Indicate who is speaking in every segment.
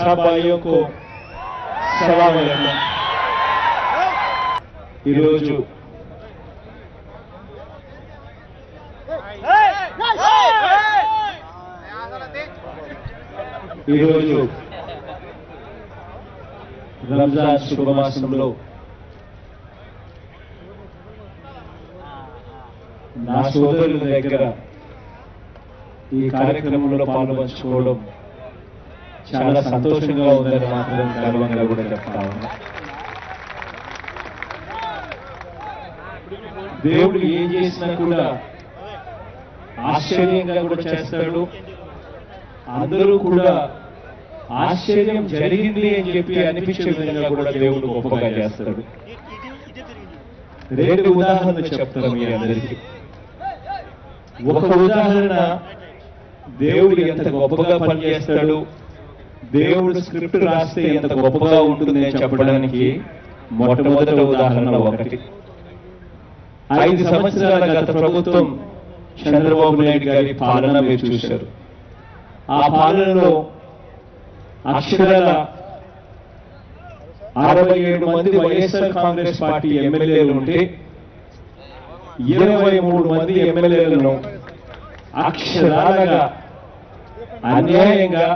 Speaker 1: सब भाइयों को सलाम अलैकुम ఈరోజు ఈరోజు రంజాన్ శుభమాసంలో నా సోదరుల దగ్గర ఈ కార్యక్రమంలో పాల్పంచుకోవడం చాలా సంతోషంగా ఉందని మాత్రం గర్వంగా కూడా చెప్తా ఉన్నా దేవుడు ఏం చేసినా కూడా ఆశ్చర్యంగా కూడా చేస్తాడు అందరూ కూడా ఆశ్చర్యం జరిగింది అని చెప్పి అనిపించే విధంగా కూడా దేవుడు గొప్పగా చేస్తాడు రెండు ఉదాహరణలు చెప్తాను మీ అందరికీ ఒక ఉదాహరణ దేవుడు ఎంత గొప్పగా పనిచేస్తాడు దేవుడు స్క్రిప్ట్ రాస్తే ఎంత గొప్పగా ఉంటుంది అని చెప్పడానికి మొట్టమొదటి ఉదాహరణ ఒకటి ఐదు సంవత్సరాల గత ప్రభుత్వం చంద్రబాబు నాయుడు గారి పాలన మీరు చూశారు ఆ పాలనలో అక్షరాల అరవై ఏడు మంది వైఎస్ఆర్ కాంగ్రెస్ పార్టీ ఎమ్మెల్యేలు ఉంటే ఇరవై మూడు మంది ఎమ్మెల్యేలను అక్షరాలుగా అన్యాయంగా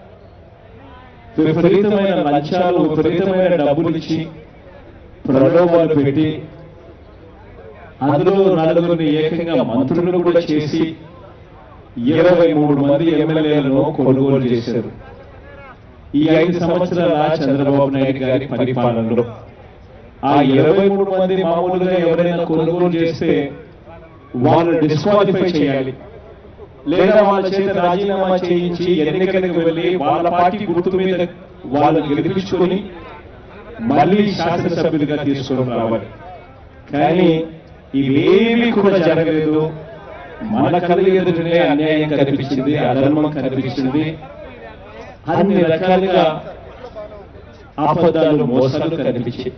Speaker 1: విపరీతమైన లంచాలు విపరీతమైన డబ్బులు ఇచ్చి ప్రలోభాలు పెట్టి అందులో నలుగురిని ఏకంగా మంత్రులను కూడా చేసి ఇరవై మూడు మంది ఎమ్మెల్యేలను కొనుగోలు చేశారు ఈ ఐదు సంవత్సరాల చంద్రబాబు నాయుడు గారి పరిపాలనలో ఆ ఇరవై మూడు మంది మామూలుగా ఎవరైనా కొనుగోలు చేస్తే వాళ్ళు డిస్క్వాలిఫై చేయాలి లేదా వాళ్ళ చేత రాజీనామా చేయించి ఎన్నికలకు వెళ్ళి వాళ్ళ పార్టీ గుర్తు మీద వాళ్ళు గెలిపించుకొని మళ్ళీ శాసనసభ్యులుగా తీసుకొని రావాలి కానీ ఇవేమీ కూడా జరగలేదు మన కళ్ళు ఎదుటనే అన్యాయం కనిపించింది అధర్మం కనిపించింది అన్ని రకాలుగా ఆపదాలు మోసాలు కనిపించాయి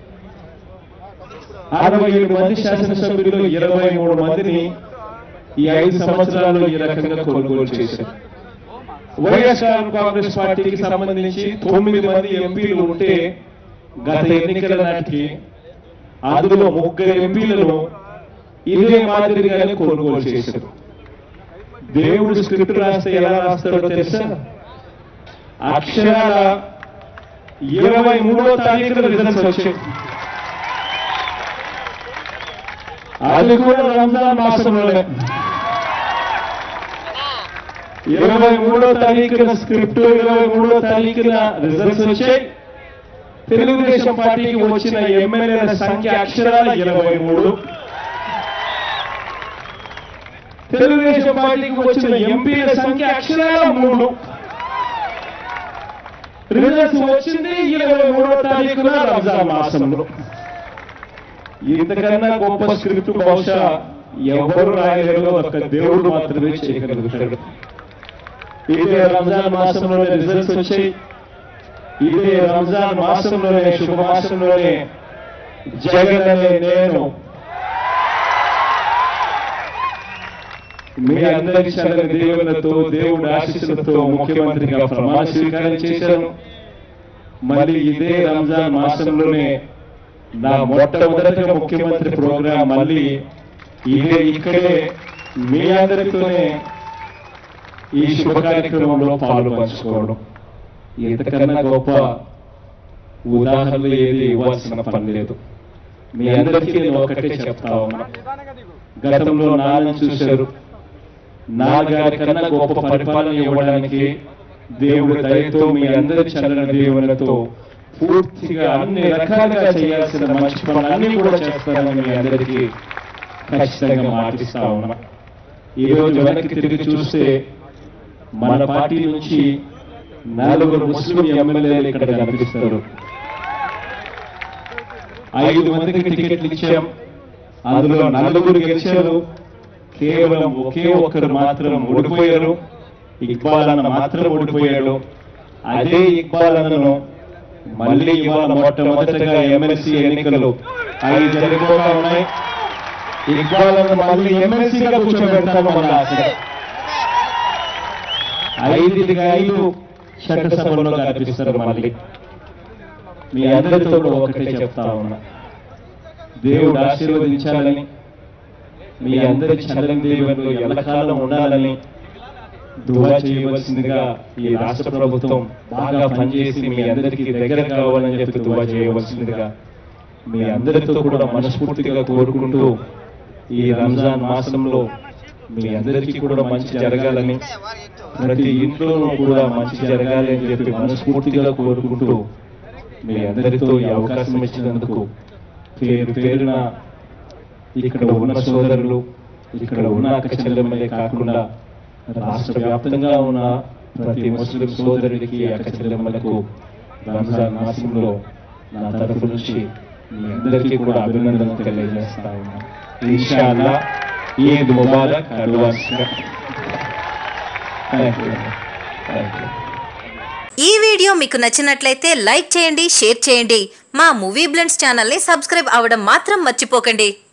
Speaker 1: అరవై ఏడు మంది శాసనసభ్యులు ఇరవై మూడు మందిని ఈ ఐదు సంవత్సరాలు ఈ రకంగా కొనుగోలు చేశారు వైఎస్ఆర్ కాంగ్రెస్ పార్టీకి సంబంధించి తొమ్మిది మంది ఎంపీలు ఉంటే గత ఎన్నికల నాటికి అందులో ముగ్గురు ఎంపీలను ఇదే మాదిరిగానే కొనుగోలు చేశారు దేవుడు స్క్రిప్ట్ రాస్తే ఎలా రాస్తాడో తెలుసా అక్షరాల ఇరవై మూడో తారీఖున రిజల్ట్స్ వచ్చాయి అది కూడా రంజాన్ మాసంలోనే ఇరవై మూడో తారీఖున స్క్రిప్ట్ ఇరవై మూడో తారీఖున రిజల్ట్స్ వచ్చాయి తెలుగుదేశం పార్టీకి వచ్చిన ఎమ్మెల్యేల సంఖ్య అక్షరాల ఇరవై మూడు తెలుగుదేశం పార్టీకి వచ్చిన ఎంపీల సంఖ్య అక్షరాల మూడు రిజల్ట్స్ వచ్చింది ఇరవై మూడో తారీఖున రంజాన్ మాసంలో ఇంతకన్నా గొప్ప స్క్రిప్ట్ బహుశా ఎవరు రాయలేరు ఒక దేవుడు మాత్రమే చేయగలుగుతాడు ఇదే రంజాన్ మాసంలోనే రిజల్ట్స్ వచ్చాయి ఇదే రంజాన్ మాసంలోనే శుభ మాసంలోనే జగన్ అనే నేను మీ అందరి చల్లని దేవులతో దేవుడి ఆశీస్సులతో ముఖ్యమంత్రిగా ప్రమాణ స్వీకారం చేశాను మళ్ళీ ఇదే రంజాన్ మాసంలోనే నా మొట్టమొదటిగా ముఖ్యమంత్రి ప్రోగ్రాం మళ్ళీ ఇదే ఇక్కడే మీ అందరితోనే ఈ శుభ కార్యక్రమంలో పాలు పంచుకోవడం ఇంతకన్నా గొప్ప ఉదాహరణలు ఏది ఇవ్వాల్సిన పని లేదు మీ అందరికీ నేను ఒకటే చెప్తా ఉన్నా గతంలో నాన్నని చూశారు నాన్నగారి కన్నా గొప్ప పరిపాలన ఇవ్వడానికి దేవుడి దయతో మీ అందరి చల్లని దేవునితో పూర్తిగా అన్ని రకాలుగా చేయాల్సిన మంచి పనులన్నీ కూడా చేస్తానని మీ అందరికీ ఖచ్చితంగా మాటిస్తా ఉన్నా ఈ రోజు వెనక్కి తిరిగి చూస్తే మన పార్టీ నుంచి నలుగురు ముస్లిం ఎమ్మెల్యేలు ఇక్కడ కనిపిస్తారు ఐదు మందికి టికెట్లు ఇచ్చాం అందులో నలుగురు గెలిచారు కేవలం ఒకే ఒక్కరు మాత్రం ఓడిపోయారు ఇక్బాల్ అన్న మాత్రం ఓడిపోయాడు అదే ఇక్బాల్ అన్నను మళ్ళీ ఇవాళ మొట్టమొదటిగా ఎమ్మెల్సీ ఎన్నికలు అవి జరిగిపోతా ఉన్నాయి ఇక్బాల్ అన్న మళ్ళీ ఎమ్మెల్సీగా కూర్చోబెడతాము మన ఆశ ఐదుకి ఐదు చట్టసభలో కనిపిస్తారు మళ్ళీ మీ అందరితో కూడా ఒకటే చెప్తా ఉన్నా దేవుడు ఆశీర్వదించాలని మీ అందరి చల్లని దేవుళ్ళు ఎల్లకాలం ఉండాలని దువా చేయవలసిందిగా ఈ రాష్ట్ర ప్రభుత్వం బాగా పనిచేసి మీ అందరికీ దగ్గర కావాలని చెప్పి దువా చేయవలసిందిగా మీ అందరితో కూడా మనస్ఫూర్తిగా కోరుకుంటూ ఈ రంజాన్ మాసంలో మీ అందరికీ కూడా మంచి జరగాలని ప్రతి ఇంట్లోనూ కూడా మంచి జరగాలి అని చెప్పి మనస్ఫూర్తిగా కోరుకుంటూ మీ అందరితో ఈ అవకాశం ఇచ్చినందుకు పేరు పేరున ఇక్కడ ఉన్న సోదరులు ఇక్కడ ఉన్న అక్క చెల్లెమ్మలే కాకుండా రాష్ట్ర వ్యాప్తంగా ఉన్న ప్రతి ముస్లిం సోదరుడికి అక్క చెల్లెమ్మలకు రంజాన్ మాసంలో నా తరఫు నుంచి మీ అందరికీ కూడా అభినందనలు తెలియజేస్తా ఉన్నా ఇన్షాల్లా ఈద్ ముబారక్ advance thank you thank you
Speaker 2: ఈ వీడియో మీకు నచ్చినట్లయితే లైక్ చేయండి షేర్ చేయండి మా మూవీ బ్లెండ్స్ ఛానల్ని సబ్స్క్రైబ్ అవ్వడం మాత్రం మర్చిపోకండి